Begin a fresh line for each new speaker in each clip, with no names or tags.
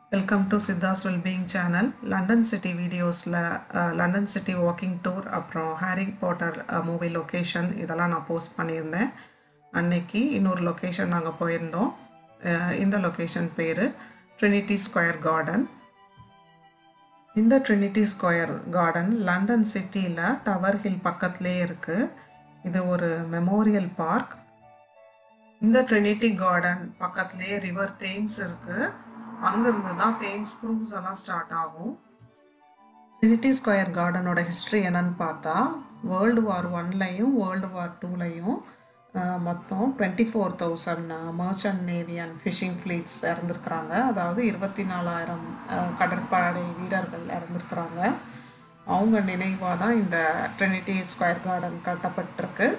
welcome to Sitha's wellbeing channel London city வீடியோஸில் London city walking tour அப்புறம் Harry Potter movie location இதெல்லாம் நான் post பண்ணியிருந்தேன் அன்னைக்கு இன்னொரு லொக்கேஷன் நாங்கள் போயிருந்தோம் அஹ் இந்த லொக்கேஷன் பேர் ட்ரினிட்டி ஸ்கொயர் கார்டன் இந்த ட்ரினிட்டி ஸ்கொயர் கார்டன் லண்டன் சிட்டியில் டவர் ஹில் பக்கத்துலேயே இருக்குது இது ஒரு மெமோரியல் பார்க் இந்த ட்ரினிட்டி கார்டன் பக்கத்துலேயே ரிவர் தேம்ஸ் இருக்குது அங்கேருந்து தான் தேம்ஸ் க்ரூஸ் எல்லாம் ஸ்டார்ட் ஆகும் ட்ரினிட்டி ஸ்கொயர் கார்டனோட ஹிஸ்ட்ரி என்னன்னு பார்த்தா வேர்ல்டு வார் ஒன்லையும் வேர்ல்டு வார் டூலையும் மொத்தம் twenty four thousand merchant navy and fishing fleets இறந்துருக்குறாங்க அதாவது இருபத்தி நாலாயிரம் கடற்படை வீரர்கள் இறந்துருக்குறாங்க அவங்க நினைவாக தான் இந்த ட்ரினிட்டி ஸ்கொயர் கார்டன் கட்டப்பட்டிருக்கு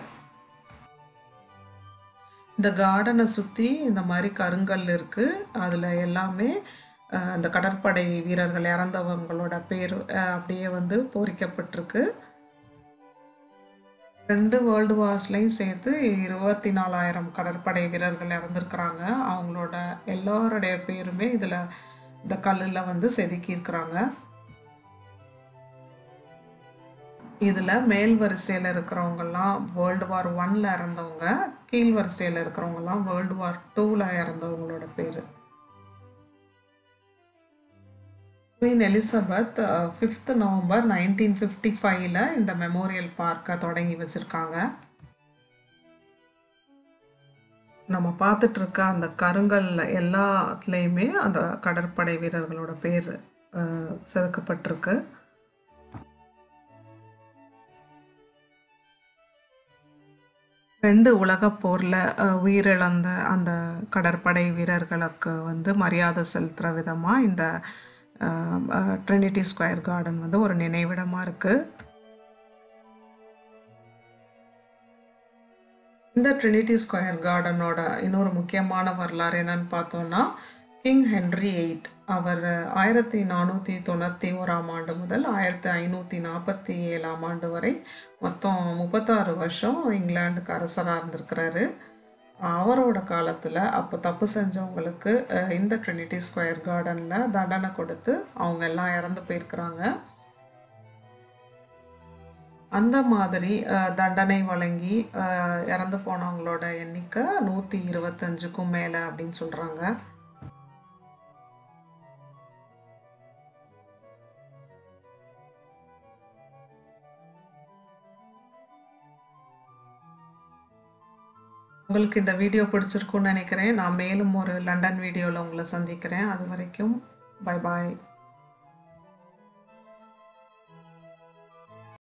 இந்த கார்டனை சுற்றி இந்த மாதிரி கருங்கல் இருக்குது அதில் எல்லாமே அஹ், இந்த கடற்படை வீரர்கள் இறந்தவங்களோட பேர் அஹ், அப்படியே வந்து பொறிக்கப்பட்டிருக்கு ரெண்டு வேர்ல்டு வார்ஸ்லையும் சேர்த்து இருபத்தி நாலாயிரம் கடற்படை வீரர்கள் இறந்துருக்குறாங்க அவங்களோட எல்லாருடைய பேருமே இதில் இந்த கல்லில் வந்து செதுக்கியிருக்கிறாங்க இதில் மேல் வரிசையில் இருக்கிறவங்கெல்லாம் வேர்ல்டு வார் ஒன்ல இறந்தவங்க கீழ் வரிசையில் இருக்கிறவங்கெல்லாம் வேர்ல்டு வார் டூவில் இறந்தவங்களோட பேர் Queen Elizabeth fifth November nineteen fifty ஃபைவ்ல இந்த மெமோரியல் பார்க்கை தொடங்கி வச்சுருக்காங்க நம்ம பார்த்துட்டு இருக்க அந்த கருங்கல் எல்லாத்துலேயுமே அந்த கடற்படை வீரர்களோட பேர் அஹ், செதுக்கப்பட்டிருக்கு ரெண்டு உலகப் போரில் உயிரிழந்த அந்த கடற்படை வீரர்களுக்கு வந்து மரியாதை செலுத்துகிற விதமாக இந்த ட்ரினிட்டி ஸ்கொயர் கார்டன் வந்து ஒரு நினைவிடமாக இருக்குது இந்த ட்ரினிட்டி ஸ்கொயர் கார்டனோட இன்னொரு முக்கியமான வரலாறு என்னன்னு பார்த்தோம்னா கிங் ஹென்ரி எயிட் அவர் ஆயிரத்தி நானூற்றி தொண்ணூற்றி ஓராம் ஆண்டு முதல் ஆயிரத்தி ஐநூற்றி நாற்பத்தி ஏழாம் ஆண்டு வரை மொத்தம் முப்பத்தாறு வருஷம் இங்கிலாந்துக்கு அரசராக இருந்திருக்கிறாரு அவரோட காலத்தில் அப்போ தப்பு செஞ்சவங்களுக்கு அஹ், இந்த ட்ரினிட்டி ஸ்கொயர் கார்டனில் தண்டனை கொடுத்து அவங்க எல்லாம் இறந்து போயிருக்கிறாங்க அந்த மாதிரி அஹ், தண்டனை வழங்கி அஹ், இறந்து போனவங்களோட எண்ணிக்கை நூற்றி இருபத்தஞ்சுக்கும் மேலே அப்படின்னு சொல்கிறாங்க உங்களுக்கு இந்த வீடியோ பிடிச்சிருக்குன்னு நினைக்கிறேன் நான் மேலும் ஒரு லண்டன் வீடியோவில் உங்களை சந்திக்கிறேன் அது வரைக்கும் பை பாய்